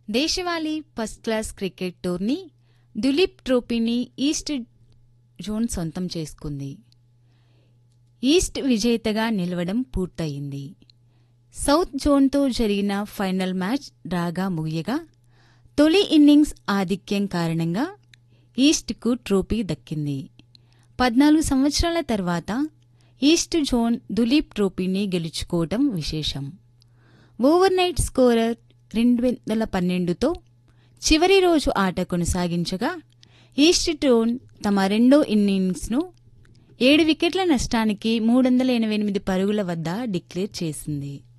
దేశవాళీ first class cricket tourney Duleep ట్రోఫీని east zone సొంతం చేసుకుంది ఈస్ట్ విజేతగా నిలవడం పూర్తయింది సౌత్ జోన్తో జరిగిన ఫైనల్ మ్యాచ్ డ్రాగా ముగియగా తొలి ఇన్నింగ్స్ ఆధిక్యం కారణంగా ఈస్ట్కు ట్రోఫీ దక్కింది పద్నాలుగు సంవత్సరాల తర్వాత ఈస్ట్ జోన్ దులీప్ ట్రోఫీని గెలుచుకోవటం విశేషం ఓవర్ నైట్ స్కోరర్ రెండు వందల పన్నెండుతో చివరి రోజు ఆట కొనసాగించగా ఈస్ట్ జోన్ తమ రెండో ఇన్నింగ్స్ను ఏడు వికెట్ల నష్టానికి మూడు వందల ఎనభై ఎనిమిది పరుగుల వద్ద డిక్లేర్ చేసింది